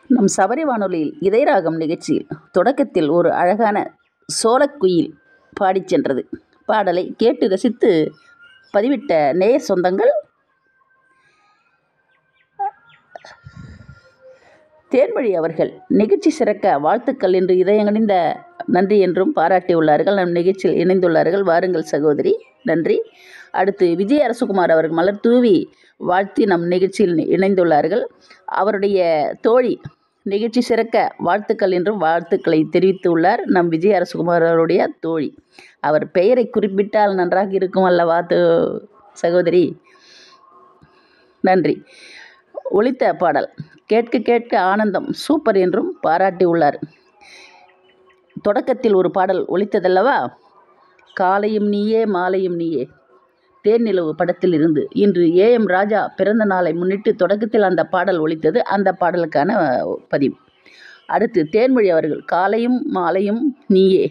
நம் சபரி வானொலியில் இதயராகம் நிகழ்ச்சியில் தொடக்கத்தில் ஒரு அழகான சோளக்குயில் பாடிச் சென்றது பாடலை கேட்டு ரசித்து பதிவிட்ட நேய சொந்தங்கள் தேன்மொழி அவர்கள் நிகழ்ச்சி சிறக்க வாழ்த்துக்கள் என்று இதயங்கணிந்த நன்றி என்றும் பாராட்டியுள்ளார்கள் நம் நிகழ்ச்சியில் இணைந்துள்ளார்கள் வாருங்கள் சகோதரி நன்றி அடுத்து விஜய் அரசுகுமார் அவர்கள் மலர் தூவி வாழ்த்தி நம் நிகழ்ச்சியில் இணைந்துள்ளார்கள் அவருடைய தோழி நிகழ்ச்சி சிறக்க வாழ்த்துக்கள் என்றும் வாழ்த்துக்களை தெரிவித்துள்ளார் நம் விஜய் அரசுகுமார் அவருடைய தோழி அவர் பெயரை குறிப்பிட்டால் நன்றாக இருக்கும் அல்லவா தோ- சகோதரி நன்றி ஒலித்த பாடல் கேட்க கேட்க ஆனந்தம் சூப்பர் என்றும் பாராட்டியுள்ளார் தொடக்கத்தில் ஒரு பாடல் ஒலித்ததல்லவா காலையும் நீயே மாலையும் நீயே தேர்நிலவு படத்தில் இருந்து இன்று ஏஎம் ராஜா பிறந்த நாளை முன்னிட்டு தொடக்கத்தில் அந்த பாடல் ஒலித்தது அந்த பாடலுக்கான அஹ், பதிவு அடுத்து தேன்மொழி அவர்கள் காலையும் மாலையும் நீயே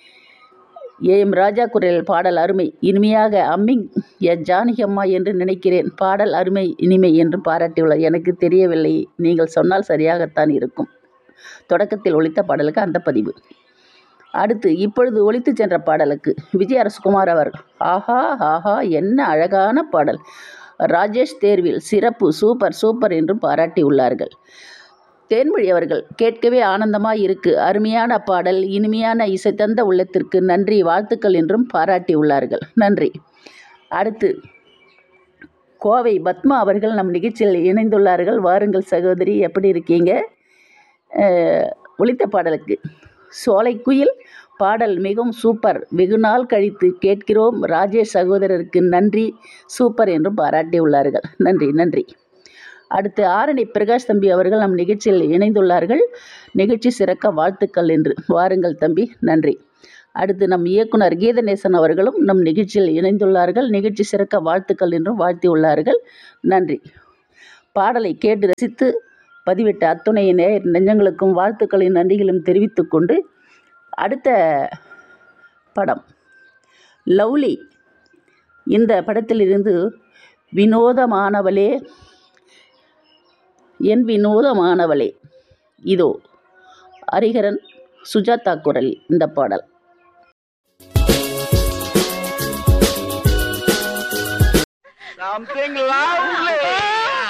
ஏஎம் ராஜா குரலில் பாடல் அருமை இனிமையாக அம்மிங் எ ஜானகி அம்மா என்று நினைக்கிறேன் பாடல் அருமை இனிமை என்று பாராட்டியுள்ளார் எனக்கு தெரியவில்லை நீங்கள் சொன்னால் சரியாகத்தான் இருக்கும் தொடக்கத்தில் ஒலித்த பாடலுக்கு அந்த பதிவு அடுத்து இப்பொழுது ஒலித்து சென்ற பாடலுக்கு விஜய் அரசகுமார் அவர் ஆஹா ஆஹா என்ன அழகான பாடல் ராஜேஷ் தேர்வில் சிறப்பு சூப்பர் சூப்பர் என்றும் பாராட்டியுள்ளார்கள் தேன்மொழி அவர்கள் கேட்கவே ஆனந்தமாய் இருக்கு அருமையான பாடல் இனிமையான இசை தந்த உள்ளத்திற்கு நன்றி வாழ்த்துக்கள் என்றும் பாராட்டியுள்ளார்கள் நன்றி அடுத்து கோவை பத்மா அவர்கள் நம் நிகழ்ச்சியில் இணைந்துள்ளார்கள் வாருங்கள் சகோதரி எப்படி இருக்கீங்க அஹ், ஒலித்த பாடலுக்கு சோலைக்குயில் பாடல் மிகவும் சூப்பர் வெகு நாள் கழித்து கேட்கிறோம் ராஜேஷ் சகோதரருக்கு நன்றி சூப்பர் என்றும் பாராட்டியுள்ளார்கள் நன்றி நன்றி அடுத்து ஆரணி பிரகாஷ் தம்பி அவர்கள் நம் நிகழ்ச்சியில் இணைந்துள்ளார்கள் நிகழ்ச்சி சிறக்க வாழ்த்துக்கள் என்று வாருங்கள் தம்பி நன்றி அடுத்து நம் இயக்குனர் கீதநேசன் அவர்களும் நம் நிகழ்ச்சியில் இணைந்துள்ளார்கள் நிகழ்ச்சி சிறக்க வாழ்த்துக்கள் என்றும் வாழ்த்தியுள்ளார்கள் நன்றி பாடலை கேட்டு ரசித்து பதிவிட்ட அத்துணை நேயர் நெஞ்சங்களுக்கும் வாழ்த்துக்களையும் நன்றிகளும் தெரிவித்துக்கொண்டு அடுத்த படம் லவ்லி இந்த படத்திலிருந்து வினோதமானவளே என் வினோதமானவளே இதோ ஹரிஹரன் சுஜாதா குரல் இந்த பாடல் Something loudly.